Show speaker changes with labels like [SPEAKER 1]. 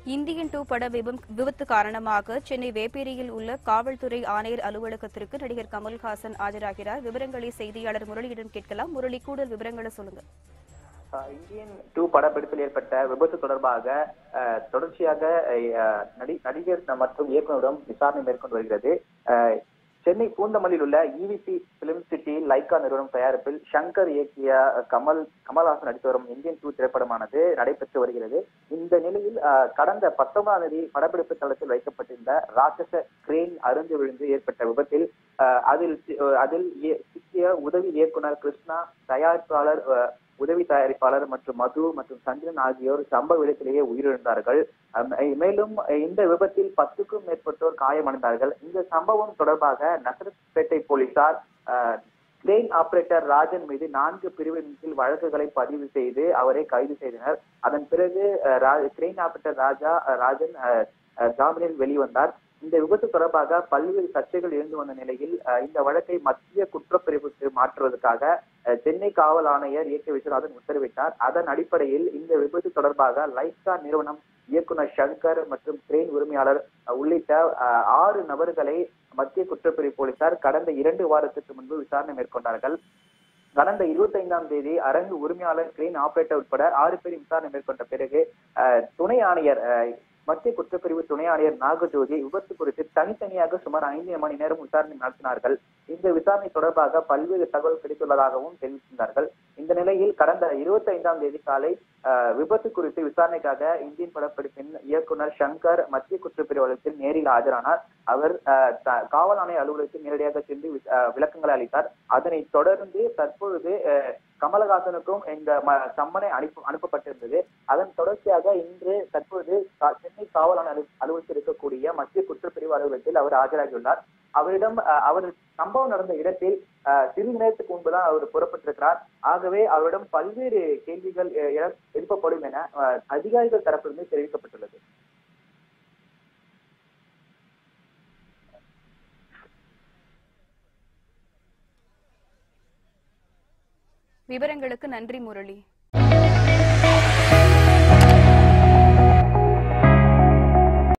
[SPEAKER 1] Indian two பட விபம்- விபத்து காரணமாக சென்னை வேப்பேரியில் உள்ள காவல்துறை ஆணையர் அலுவலகத்திற்கு நடிகர் கமல்ஹாசன் ஆஜராகிறார் விவரங்களை செய்தியாளர் முரளியிடம் கேட்கலாம் முரளி கூடுதல் விவரங்களை சொல்லுங்க
[SPEAKER 2] அஹ் இந்தியன் டூ படப்பிடிப்பில் ஏற்பட்ட விபத்து தொடர்பாக அஹ், தொடர்ச்சியாக அஹ், நடி- நடிகர் மற்றும் இயக்குனரிடம் விசாரணை மேற்கொண்டு வருகிறது அஹ், சென்னை பூந்தமல்லியில் உள்ள இவிசி பிலிம் சிட்டி லைக்கா நிறுவனம் தயாரிப்பில் சங்கர் இயக்கிய கமல் கமல்ஹாசன் நடித்து வரும் இந்தியன் டூ திரைப்படமானது நடைபெற்று வருகிறது இந்த நிலையில் அஹ், கடந்த பத்தொன்பதாம் தேதி படப்பிடிப்பு தளத்தில் வைக்கப்பட்டிருந்த ராட்சச கிரேன் அருந்து விழுந்து ஏற்பட்ட விபத்தில் அஹ், அதில் சி- அஹ், அதில் இய- சிக்கிய உதவி இயக்குனர் கிருஷ்ணா தயாரிப்பாளர் அஹ், உதவி தயாரிப்பாளர் மற்றும் மது மற்றும் சந்திரன் ஆகியோர் சம்பவ இடத்திலேயே உயிரிழந்தார்கள் அம், மேலும் இந்த விபத்தில் பத்துக்கும் மேற்பட்டோர் காயமடைந்தார்கள் இந்த சம்பவம் தொடர்பாக நசரத்பேட்டை போலீசார் அஹ், கிரெயின் ஆபரேட்டர் ராஜன் மீது நான்கு பிரிவின் கீழ் வழக்குகளை பதிவு செய்து அவரை கைது செய்தனர் அதன் பிறகு அஹ், ரா- கிரெயின் ஆபரேட்டர் ராஜா அஹ், ராஜன் அஹ், அஹ், ஜாமீனில் வெளிவந்தார் இந்த விபத்து தொடர்பாக பல்வேறு சர்ச்சைகள் எழுந்து வந்த நிலையில் அஹ், இந்த வழக்கை மத்திய குற்றப்பிரிவுக்கு மாற்றுவதற்காக அஹ், சென்னை காவல் ஆணையர் ஏ கே விஸ்வநாதன் உத்தரவிட்டார் அதன் அடிப்படையில் இந்த விபத்து தொடர்பாக லைக்கா நிறுவனம் இயக்குனர் சங்கர் மற்றும் கிரெயின் உரிமையாளர் அஹ், உள்ளிட்ட அஹ், ஆறு நபர்களை மத்திய குற்றப்பிரிவு போலீசார் கடந்த இரண்டு வாரத்துக்கு முன்பு விசாரணை மேற்கொண்டார்கள் கடந்த இருபத்தி ஐந்தாம் தேதி அரங்கு உரிமையாளர் கிரெயின் ஆபரேட்டர் உட்பட ஆறு பேர் விசாரணை மேற்கொண்ட பிறகு அஹ், துணை ஆணையர் அஹ், மத்திய குற்றப்பிரிவு துணை ஆணையர் நாகஜோதி விபத்து குறித்து தனித்தனியாக சுமார் ஐந்து மணி நேரம் விசாரணை நடத்தினார்கள் இந்த விசாரணை தொடர்பாக பல்வேறு தகவல் கிடைத்துள்ளதாகவும் தெரிவித்திருந்தார்கள் இந்த நிலையில் கடந்த இருபத்தி ஐந்தாம் தேதி காலை அஹ், விபத்து குறித்து விசாரணைக்காக இந்தியன் படப்பிடிப்பின் இயக்குனர் சங்கர் மத்திய குற்றப்பிரிவு அலுவலகத்தில் நேரில் ஆஜரானார் அவர் அஹ், த- காவல் ஆணைய அலுவலகத்தில் நேரடியாக சென்று வி- அஹ், விளக்கங்களை அளித்தார் அதனைத் தொடர்ந்து தற்பொழுது அஹ், கமலஹாசனுக்கும் இந்த ம- சம்மனை அனுப்ப அனுப்பப்பட்டிருந்தது அதன் தொடர்ச்சியாக இன்று தற்பொழுது கா- சென்னை காவல் ஆணைய அலு- அலுவலகத்தில் இருக்கக்கூடிய மத்திய குற்றப்பிரிவு அலுவலகத்தில் அவர் ஆஜராகியுள்ளார் அவரிடம் அஹ், அவர் சம்பவம் நடந்த இடத்தில் அஹ், சிறிது நேரத்துக்கு முன்புதான் அவர் புறப்பட்டிருக்கிறார் ஆகவே அவரிடம் பல்வேறு கேள்விகள் அஹ், எழ- எழுப்பப்படும் என அஹ், அதிகாரிகள் தரப்பிலிருந்து தெரிவிக்கப்பட்டுள்ளது
[SPEAKER 1] விவரங்களுக்கு நன்றி முரளி